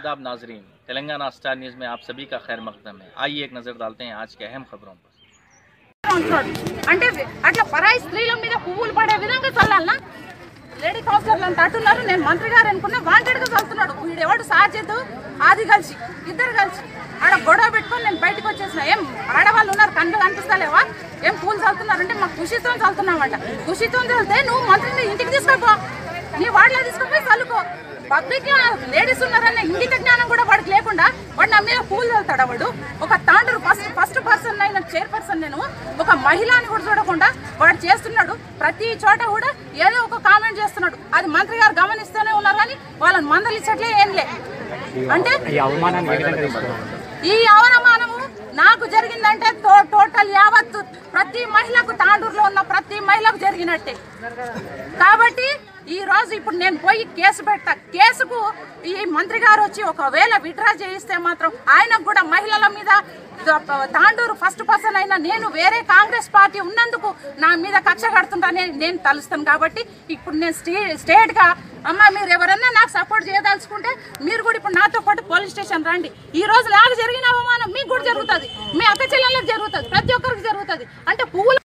आदाब नाजरीन Telangana star news में आप सभी का खैर मकदम है आइए एक नज़र डालते हैं आज के अहम खबरों पर ఉంటున్నాడు అంటే అట్లా పరాయి స్త్రీల మీద పువ్వులు పడే విధంగా చల్లాలనా లేడీ కౌన్సిలర్లు అంత అంటున్నారు నేను మంత్రి గారు అనుకున్నా వాంటెడ్ గా చల్లుతున్నాడు వీడెవడు సాధ్యత ఆది కలిసి ఇద్దరు కలిసి ఆడ గొడవ పెట్టుకొని నేను బయటకు వచ్చేసిన ఏం ఆడవాళ్ళు ఉన్నారు కళ్ళు కనిపిస్తలేవా ఏం పూలు చల్లుతున్నారంటే మాకు ఖుషితో చల్లుతున్నామంట ఖుషితో చల్లితే నువ్వు మంత్రిని ఇంటికి తీసుకోపో నీ వాడిలో తీసుకుపోయి చల్లుకో పబ్లిక్ లేడీస్ ఉన్నారనే ఇంగిత జ్ఞానం కూడా వాడికి లేకుండా వాడు నా మీద పూలు చల్లుతాడు వాడు ఒక తాండూరు ఫస్ట్ ఫస్ట్ పర్సన్ అయిన చైర్పర్సన్ నేను ఒక మహిళని కూడా చూడకుండా వాడు చేస్తున్నాడు ప్రతి చోట కూడా ఏదో ఒక కామెంట్ చేస్తున్నాడు అది మంత్రి గారు గమనిస్తూనే ఉన్నారు కానీ వాళ్ళని మందలిచ్చట్లే ఏం లే అంటే ఈ అవమానాన్ని ఏ విధంగా తీసుకోవాలి ఈ అవమానము నాకు జరిగిందంటే టో- టోటల్ యావత్తు ప్రతి మహిళకు తాండూరులో ఉన్న ప్రతి మహిళకు జరిగినట్టే కాబట్టి ఈ రోజు ఇప్పుడు నేను పోయి కేసు పెడతా కేసుకు ఈ మంత్రి గారు వచ్చి ఒకవేళ విడ్రా చేయిస్తే మాత్రం ఆయనకు కూడా మహిళల మీద ద- తాండూరు ఫస్ట్ పర్సన్ అయినా నేను వేరే కాంగ్రెస్ పార్టీ ఉన్నందుకు నా మీద కక్ష కడుతుంటానే నేను తలుస్తాను కాబట్టి ఇప్పుడు నేను స్టే స్టేట్ గా అమ్మ మీరు ఎవరన్నా నాకు సపోర్ట్ చేయదలుచుకుంటే మీరు కూడా ఇప్పుడు నాతో పాటు పోలీస్ స్టేషన్ రండి ఈ రోజు నాకు జరిగిన అవమానం మీకు కూడా జరుగుతుంది మీ అక్క చెల్లెళ్ళకి జరుగుతుంది ప్రతి ఒక్కరికి జరుగుతుంది అంటే పువ్వులు